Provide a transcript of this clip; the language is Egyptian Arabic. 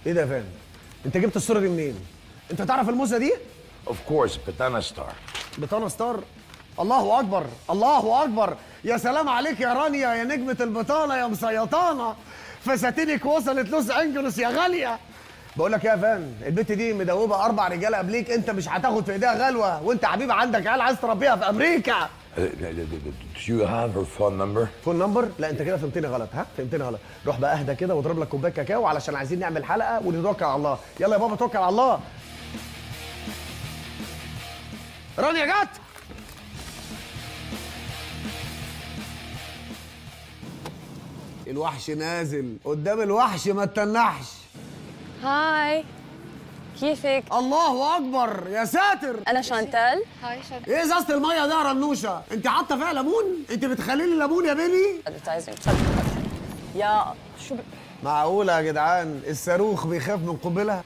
ايه ده يا فان انت جبت الصوره دي منين انت تعرف الموزه دي Of course, Patana Star. بطانه ستار الله اكبر الله اكبر يا سلام عليك يا رانيا يا نجمه البطانه يا مسيطانه فساتينك وصلت لوس انجلوس يا غاليه بقول لك إيه يا فان البت دي مدوبه اربع رجاله قبليك انت مش هتاخد في ايديها غلوه وانت حبيب عندك عيال عايز تربيها في امريكا Uh, Do you have her phone number? فون نمبر لا انت كده فهمتني غلط ها فهمتني غلط روح بقى اهدى كده واضرب لك كوبايه كاكاو علشان عايزين نعمل حلقه ونتوكل على الله يلا يا بابا توكل على الله رانيا جت الوحش نازل قدام الوحش ما تتنحش هاي كيفك؟ الله اكبر يا ساتر أنا شانتال هاي شد ايه ازازه الميه ده يا رنوشه انت حاطه فيها ليمون انت بتخلي لي ليمون يا بيبي ادفرتايزنج يا شو ب... معقوله يا جدعان الصاروخ بيخاف من قنبله